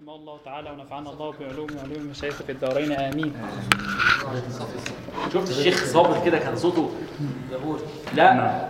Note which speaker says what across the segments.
Speaker 1: رحمه الله تعالى ونفعنا الله بعلوم وعلوم المشايخ في الدارين امين
Speaker 2: شفت الشيخ صابر كده كان صوته جمهوري لا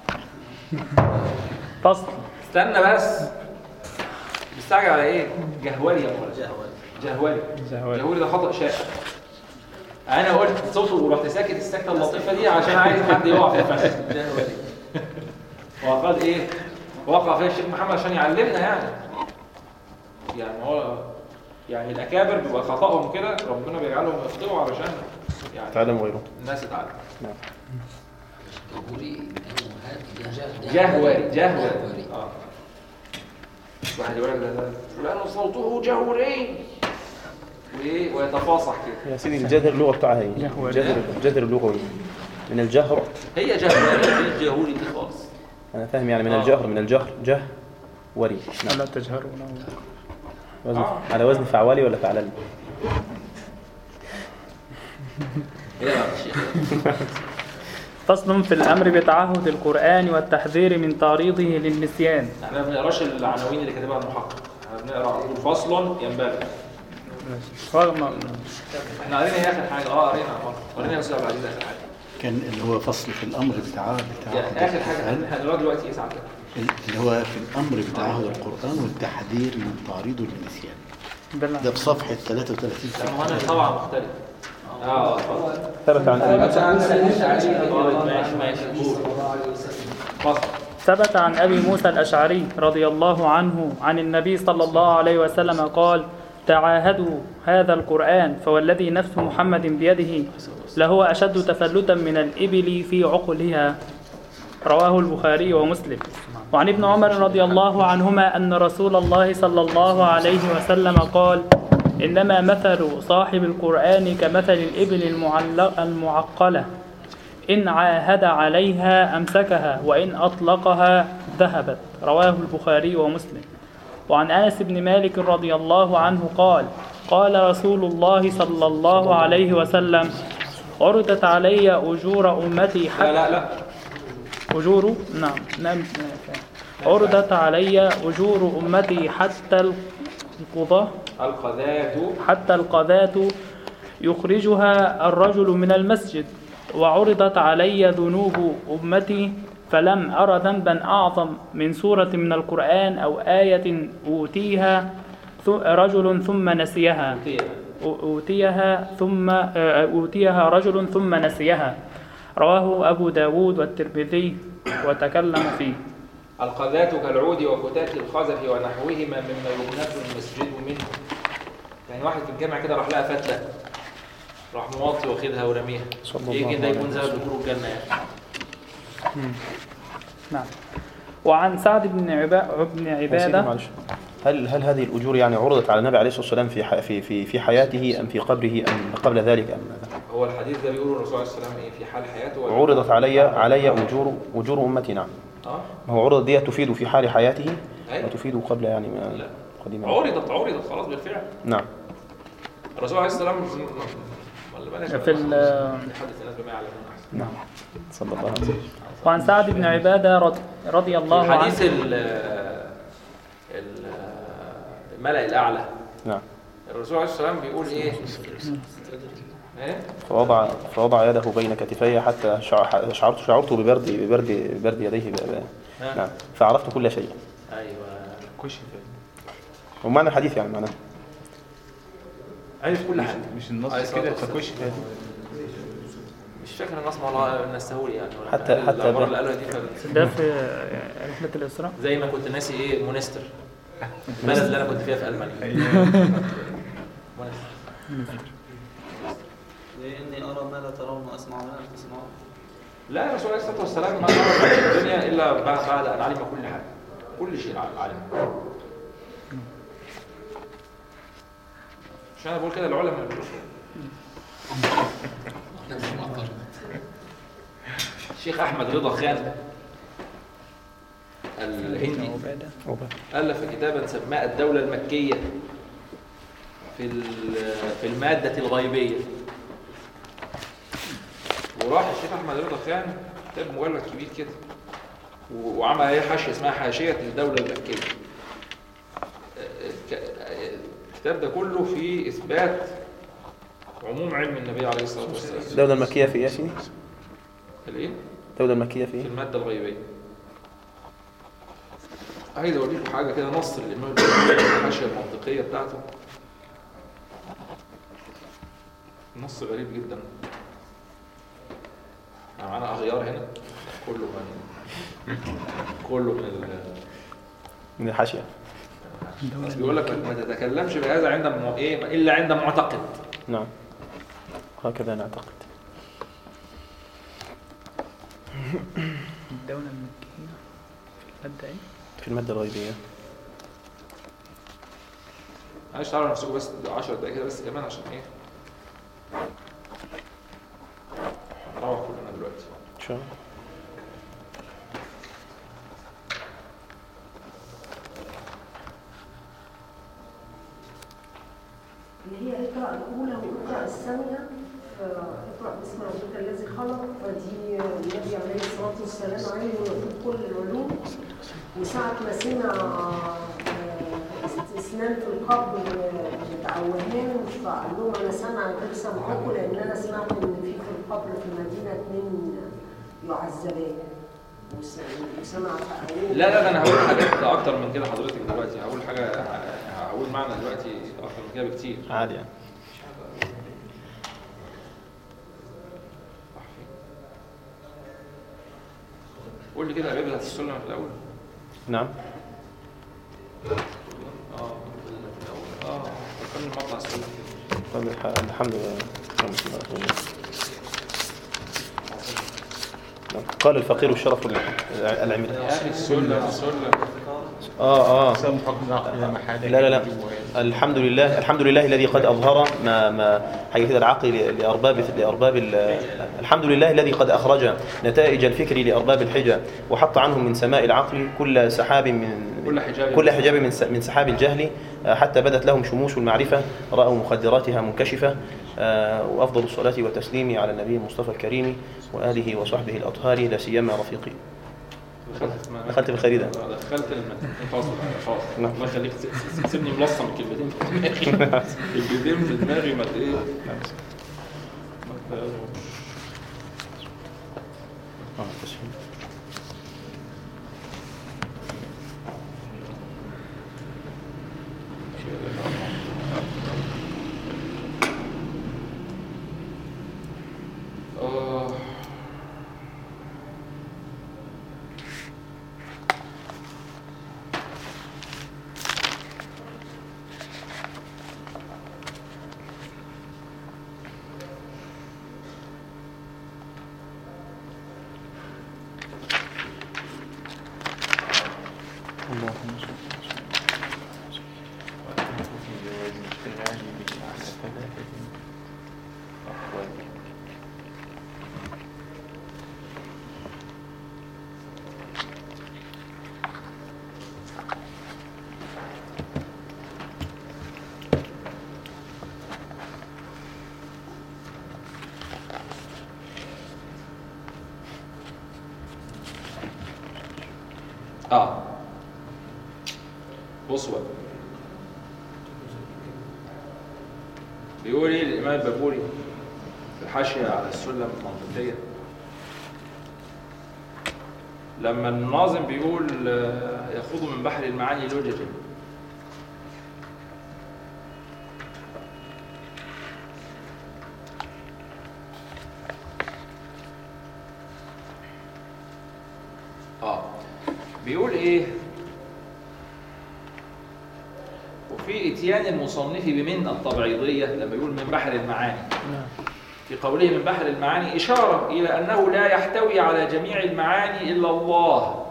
Speaker 1: فصل
Speaker 2: استنى بس مستعجل على ايه جهولي يا مولانا جهولي
Speaker 1: جهولي.
Speaker 2: جهولي ده خطأ شائع انا قلت صوته ورحت ساكت السكته اللطيفه دي عشان عايز حد يقع في الفخ جهولي وقد ايه وقع فيها الشيخ محمد عشان يعلمنا يعني يعني هو يعني الاكابر بيبقى خطأهم كده ربنا بيجعلهم يخطئوا علشان يعني
Speaker 3: تعلم غيره
Speaker 2: الناس تتعلم
Speaker 4: جهوري
Speaker 2: جهوري جهوري اه واحد يقول لك ده ده فلان صوته جهوري وايه ويتفاصح كده
Speaker 3: يا سيدي الجذر اللغة بتاعها ايه؟
Speaker 1: جهوري.
Speaker 3: الجذر الجذر اللغوي من الجهر
Speaker 2: هي جهوري هي الجهوري دي خالص
Speaker 3: انا فاهم يعني من
Speaker 2: آه.
Speaker 3: الجهر من الجهر جه وري نعم
Speaker 1: ولا تجهرون
Speaker 3: وزن
Speaker 2: آه.
Speaker 3: على وزن فعوالي ولا فعلل
Speaker 2: هي بقى الشيخ
Speaker 1: فصل في الامر بتعهد القران والتحذير من تعريضه للنسيان
Speaker 2: احنا ما بنقراش العناوين اللي كاتبها المحقق احنا بنقرا على طول فصل ينبغي
Speaker 1: رغم
Speaker 2: احنا قرينا ايه اخر حاجه اه قرينا مرة. قرينا يا استاذ عبد العزيز اخر حاجه
Speaker 5: كان اللي هو فصل في الامر بتاع بتاع
Speaker 2: يعني اخر حاجه احنا دلوقتي دلوقتي ايه ساعه كده
Speaker 5: اللي هو في الامر بتعهد القران والتحذير من تعريضه للنسيان
Speaker 1: بالله
Speaker 5: ده في صفحه 33
Speaker 2: لا ما هو انا طبعا مختلف اه اتفضل
Speaker 3: ثبت عن ابي
Speaker 2: طيب ماشي ماشي قول فصل
Speaker 1: ثبت عن ابي موسى الاشعري رضي الله عنه عن النبي صلى الله عليه وسلم قال تعاهدوا هذا القران فوالذي نفس محمد بيده لهو اشد تفلتا من الابل في عقلها رواه البخاري ومسلم وعن ابن عمر رضي الله عنهما ان رسول الله صلى الله عليه وسلم قال انما مثل صاحب القران كمثل الابل المعلق المعقله إن عاهد عليها أمسكها وإن أطلقها ذهبت رواه البخاري ومسلم وعن أنس بن مالك رضي الله عنه قال قال رسول الله صلى الله عليه وسلم عرضت علي أجور أمتي
Speaker 2: لا
Speaker 1: حتى
Speaker 2: لا لا
Speaker 1: أجور نعم نعم عرضت علي أجور أمتي حتى القضاة
Speaker 2: القذاة
Speaker 1: حتى القذاة يخرجها الرجل من المسجد وعرضت علي ذنوب أمتي فلم أر ذنبا أعظم من سورة من القرآن أو آية أوتيها ث- رجل ثم نسيها أوتيها ثم آه، أوتيها رجل ثم نسيها رواه أبو داود والترمذي وتكلم فيه
Speaker 2: القذاة كالعود وفتات الخزف ونحوهما مما يبنت المسجد منه يعني واحد في الجامع كده راح لقى فتلة راح موطي واخدها ورميها
Speaker 3: صلى الله
Speaker 2: يجي ده
Speaker 3: عليه
Speaker 2: يكون سبب دخول الجنة يعني
Speaker 1: نعم وعن سعد بن عبا- بن
Speaker 3: يا سيدي
Speaker 1: عبادة
Speaker 3: معلش هل هل هذه الاجور يعني عرضت على النبي عليه الصلاه والسلام في ح- في في في حياته ام في قبره ام قبل ذلك ام ماذا؟
Speaker 2: هو الحديث ده بيقوله الرسول عليه السلام ايه في حال حياته ولا-
Speaker 3: عرضت علي علي اجور اجور امتي نعم
Speaker 2: اه
Speaker 3: ما هو عرضت دي تفيد في حال حياته
Speaker 2: أيوة.
Speaker 3: وتفيد قبل يعني من
Speaker 2: لا.
Speaker 3: قديما
Speaker 2: عرضت عرضت خلاص بالفعل
Speaker 3: نعم
Speaker 2: الرسول عليه السلام ولا بلاش
Speaker 1: في ال-
Speaker 2: نحدث الناس بما يعلمون احسن
Speaker 3: نعم صلى الله عليه وسلم
Speaker 1: وعن سعد بن عبادة رض- رضي الله عنه
Speaker 2: الحديث ال ال الملأ الأعلى
Speaker 3: نعم
Speaker 2: الرسول عليه السلام بيقول ايه؟ ايه؟
Speaker 3: فوضع فوضع يده بين كتفي حتى شع- شعرت شعرت ببرد ببرد ببرد يديه ب- ب-
Speaker 2: ها؟
Speaker 3: نعم فعرفت كل شيء
Speaker 2: ايوه
Speaker 3: ومعنى الحديث يعني معناه
Speaker 2: عارف كل حاجه
Speaker 6: مش النص
Speaker 2: عايز
Speaker 6: كده
Speaker 2: أصلاً.
Speaker 6: فكش
Speaker 2: مش فاكر الناس والله نسهولي يعني ولا
Speaker 3: حتى-
Speaker 2: حاجة.
Speaker 3: حتى
Speaker 2: العباره
Speaker 3: ب-
Speaker 2: اللي قالها دي فعلا.
Speaker 1: ده في رحلة الإسراء
Speaker 2: زي ما كنت ناسي ايه مونستر البلد اللي انا كنت فيها في المانيا مونستر
Speaker 7: لاني ارى ما لا ترون واسمع ما لا تسمعون
Speaker 2: لا الرسول عليه الصلاه والسلام ما مر في الدنيا الا بعد بعد ان علم كل حاجه كل شيء علم مش انا بقول كده العلماء بيقولوا كده. الشيخ احمد رضا خان الهندي
Speaker 1: عبادة
Speaker 2: ألف كتابا سماه الدولة المكية في ال- في المادة الغيبية وراح الشيخ أحمد رضا خان كتاب مجلد كبير كده و- وعمل عليه حاشية اسمها حاشية الدولة المكية ك- الكتاب ده كله فيه إثبات عموم علم النبي عليه الصلاة والسلام
Speaker 3: الدولة المكية في إيه يا سيدي؟
Speaker 2: الإيه؟
Speaker 3: الدولة المكية في
Speaker 2: في
Speaker 3: إيه؟
Speaker 2: المادة الغيبية عايز أوريكم حاجة كده نص الإمام البخاري الحاشية المنطقية بتاعته نص غريب جدا معانا أغيار هنا كله من كله من ال-
Speaker 3: من الحاشية
Speaker 2: بس بيقول لك ما تتكلمش بهذا عند مو... ايه الا عند معتقد
Speaker 3: نعم هكذا نعتقد
Speaker 1: الدولة المكية في المادة ايه؟
Speaker 3: في المادة الغيبية
Speaker 2: معلش تعالوا نفسكم بس 10 دقايق كده بس كمان عشان ايه نروح كلنا دلوقتي
Speaker 3: إن شاء الله
Speaker 4: اللي هي اقرأ الأولى واقرأ الثانية اقرأ باسم ربك الذي خلق فدي النبي عليه الصلاة والسلام علم ويقول كل العلوم وساعة ما سمع آه، استثنان في القبر بتاع وهان فقال لهم أنا سامع غير سامعكم لأن أنا سمعت إن في في القبر في المدينة اتنين يعذبان وس- وسمع فقالوا
Speaker 2: لا لا ده انا هقول حاجات اكتر من كده حضرتك دلوقتي هقول حاجه هقول معنى دلوقتي اكتر من كده بكتير
Speaker 3: عادي يعني
Speaker 2: قول لي كده يا بيبي السلم في الاول
Speaker 3: نعم
Speaker 2: اه اه فكرني مقطع السلم
Speaker 3: طيب الح- الحمد لله اللهم صل على سيدنا محمد. نعم. قال الفقير الشرف العمل
Speaker 2: يا اخي السلم السلم
Speaker 3: اه اه
Speaker 5: سام حكم الى محل
Speaker 3: لا لا لا الحمد لله الحمد لله الذي قد اظهر ما ما حاجه كده العقل لارباب لارباب ال- الحمد لله الذي قد اخرج نتائج الفكر لارباب الحجه وحط عنهم من سماء العقل كل سحاب من
Speaker 2: كل حجاب
Speaker 3: كل حجاب من س- من سحاب الجهل آه، حتى بدت لهم شموس المعرفه راوا مخدراتها منكشفه آه، وافضل الصلاه والتسليم على النبي المصطفى الكريم واله وصحبه الاطهار لا سيما رفيقي
Speaker 2: دخلت في
Speaker 3: دخلت في الخريدة.
Speaker 2: آه، دخلت الم- خلاص خلاص
Speaker 3: نعم.
Speaker 2: الله يخليك س- س- سيبني ملصم الكلمتين في دماغي الكلمتين في دماغي ما ت- ايه ما ت-
Speaker 3: آه، تسليم.
Speaker 2: آه.
Speaker 3: اللهم صل
Speaker 2: اه بصوا بقى بيقول ايه الامام البابوري في الحاشيه على السلم المنطقيه لما الناظم بيقول آه، يخوض من بحر المعاني لججا اه بيقول ايه وفي اتيان المصنف بمن التبعيضيه لما يقول من بحر المعاني في قوله من بحر المعاني اشاره الى انه لا يحتوي على جميع المعاني الا الله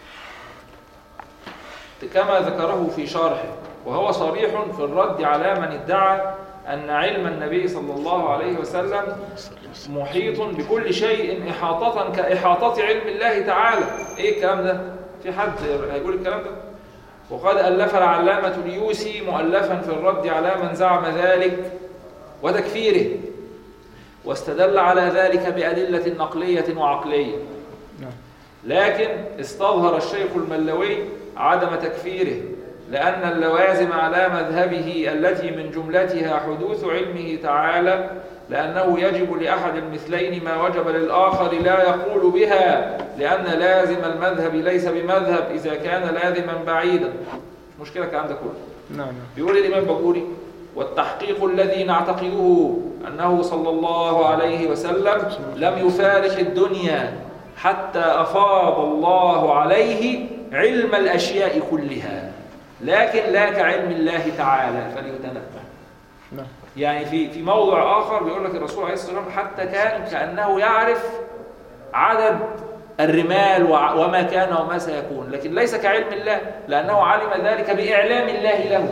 Speaker 2: كما ذكره في شرحه وهو صريح في الرد على من ادعى ان علم النبي صلى الله عليه وسلم محيط بكل شيء إحاطة كإحاطة علم الله تعالى إيه الكلام ده؟ في حد هيقول الكلام ده؟ وقد ألف العلامة اليوسي مؤلفا في الرد على من زعم ذلك وتكفيره واستدل على ذلك بأدلة نقلية وعقلية لكن استظهر الشيخ الملوي عدم تكفيره لأن اللوازم على مذهبه التي من جملتها حدوث علمه تعالى لأنه يجب لأحد المثلين ما وجب للآخر لا يقول بها لأن لازم المذهب ليس بمذهب إذا كان لازما بعيدا مشكلة الكلام ده كله
Speaker 3: نعم
Speaker 2: بيقول الإمام بقولي والتحقيق الذي نعتقده أنه صلى الله عليه وسلم لم يفارق الدنيا حتى أفاض الله عليه علم الأشياء كلها لكن لا كعلم الله تعالى فليتنبه
Speaker 3: نعم.
Speaker 2: يعني في في موضع آخر بيقول لك الرسول عليه الصلاة والسلام حتى كان كأنه يعرف عدد الرمال وع- وما كان وما سيكون لكن ليس كعلم الله لأنه علم ذلك بإعلام الله له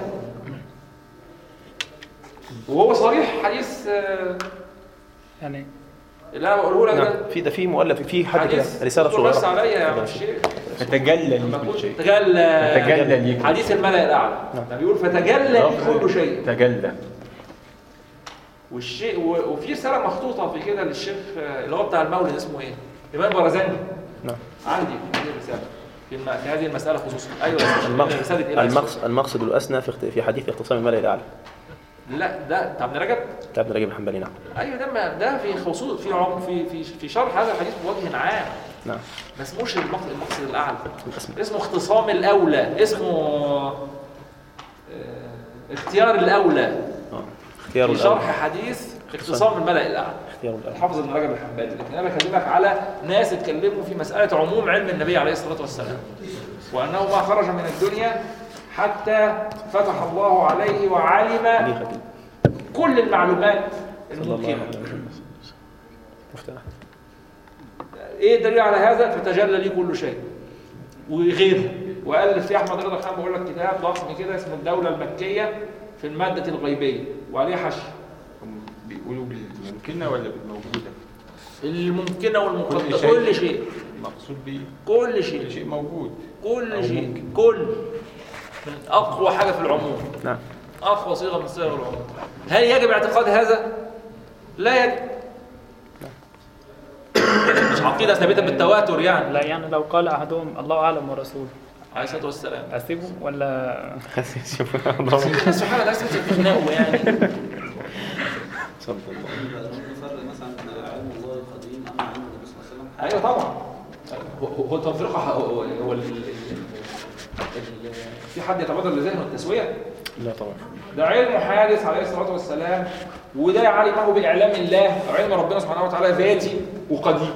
Speaker 2: وهو صريح حديث آه،
Speaker 1: يعني
Speaker 2: اللي انا بقوله لك
Speaker 3: نعم
Speaker 2: ده
Speaker 3: في ده في مؤلف في حد كده
Speaker 2: حديث
Speaker 3: رساله
Speaker 2: دكتور بس
Speaker 3: صغيره
Speaker 2: عليا يا عم
Speaker 3: تفضل.
Speaker 2: الشيخ
Speaker 6: فتجلى
Speaker 2: لما
Speaker 6: لي كل
Speaker 2: تقول
Speaker 6: شيء
Speaker 2: تجلى
Speaker 6: تجلى لي كل
Speaker 2: حديث الملأ الأعلى
Speaker 3: نعم.
Speaker 2: ده بيقول فتجلى لي كل شيء
Speaker 6: تجلى
Speaker 2: والشيء و- وفي رسالة مخطوطة في كده للشيخ آه، اللي هو بتاع المولد اسمه ايه؟ إمام برزنجي
Speaker 3: نعم
Speaker 2: عندي هذه الرسالة في, الم... في هذه المسألة خصوصا أيوه يا أستاذ.
Speaker 3: المقصد
Speaker 2: رسالة إيه بقى؟
Speaker 3: المقصد المقصد الاسنى في اخت- في حديث اختصام الملأ الاعلى
Speaker 2: لا ده بتاع ابن رجب
Speaker 3: بتاع ابن رجب الحنبلي نعم
Speaker 2: ايوه ده ما- ده في خصوص في عم في في في شرح هذا الحديث بوجه عام
Speaker 3: نعم
Speaker 2: ما اسموش المقصد المقصد الاعلى
Speaker 3: الاسم
Speaker 2: اسمه اختصام الاولى اسمه آه، اختيار الاولى
Speaker 3: اه اختيار
Speaker 2: في
Speaker 3: الأول.
Speaker 2: شرح حديث اختصام الملأ الاعلى
Speaker 3: اختيار الأول.
Speaker 2: الحافظ ابن رجب الحنبلي لكن انا بكلمك على ناس اتكلموا في مساله عموم علم النبي عليه الصلاه والسلام وانه ما خرج من الدنيا حتى فتح الله عليه وعلم
Speaker 3: حديث أكيد.
Speaker 2: كل المعلومات
Speaker 3: صلى الله عليه
Speaker 2: الممكنه
Speaker 3: وسلم مفتاح
Speaker 2: ايه الدليل على هذا فتجلى لي كل شيء وغيره والف في احمد رضا خان بقول لك كتاب ضخم كده اسمه الدوله المكيه في الماده الغيبيه وعليه حشو
Speaker 6: هم بيقولوا بالممكنة ولا بالموجودة؟
Speaker 2: الممكنه والمقدره
Speaker 6: كل شيء.
Speaker 2: كل شيء
Speaker 6: المقصود بيه
Speaker 2: كل
Speaker 6: كل
Speaker 2: شيء
Speaker 6: شيء موجود
Speaker 2: كل
Speaker 6: أو
Speaker 2: شيء
Speaker 6: ممكن.
Speaker 2: كل من اقوى حاجه في العموم
Speaker 3: نعم
Speaker 2: اقوى صيغه من صيغ العموم هل يجب اعتقاد هذا لا يجب مش عقيده ثابته بالتواتر يعني
Speaker 1: لا يعني لو قال احدهم الله اعلم ورسوله
Speaker 2: عليه الصلاه والسلام
Speaker 1: اسيبه ولا
Speaker 2: سبحان الله لسه بتخنقوا يعني
Speaker 3: صلى الله
Speaker 7: نفرق مثلا بين علم الله القديم أم علم النبي صلى الله عليه وسلم
Speaker 2: ايوه طبعا هو- هو التفرقه ح- هو هو ال- ال- ال- في حد يتبادر لذهنه التسويه
Speaker 3: لا طبعا
Speaker 2: ده علم حادث عليه الصلاه والسلام وده علمه باعلام الله علم ربنا سبحانه وتعالى ذاتي وقديم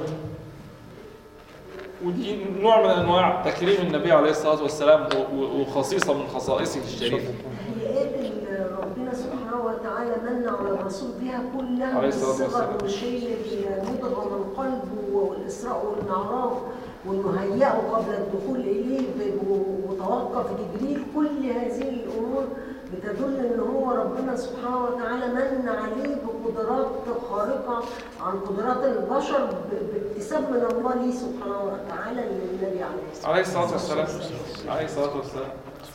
Speaker 2: ودي نوع من انواع تكريم النبي عليه الصلاه والسلام و- و- وخصيصه من خصائصه الشريفه
Speaker 4: هي آيات اللي ربنا سبحانه وتعالى من على الرسول بها كلها
Speaker 2: عليه الصلاة
Speaker 4: بالصغر
Speaker 2: والسلام.
Speaker 4: والشيء المضغ من قلبه والإسراء والمعراج وإنه هيئه قبل الدخول إليه ب- وتوقف جبريل كل هذه الأمور بتدل إن هو ربنا سبحانه وتعالى من عليه بقدرات خارقة عن قدرات البشر ب- باكتساب من الله ليه سبحانه وتعالى للنبي عليه الصلاة
Speaker 2: عليه الصلاة والسلام عليه الصلاة والسلام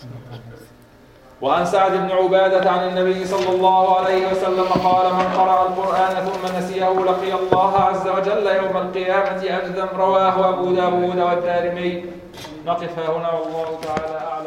Speaker 2: وعن سعد بن عبادة عن النبي صلى الله عليه وسلم قال من قرأ القرآن ثم نسيه لقي الله عز وجل يوم القيامة أجذم رواه أبو داود والدارمي نقف هنا والله تعالى أعلم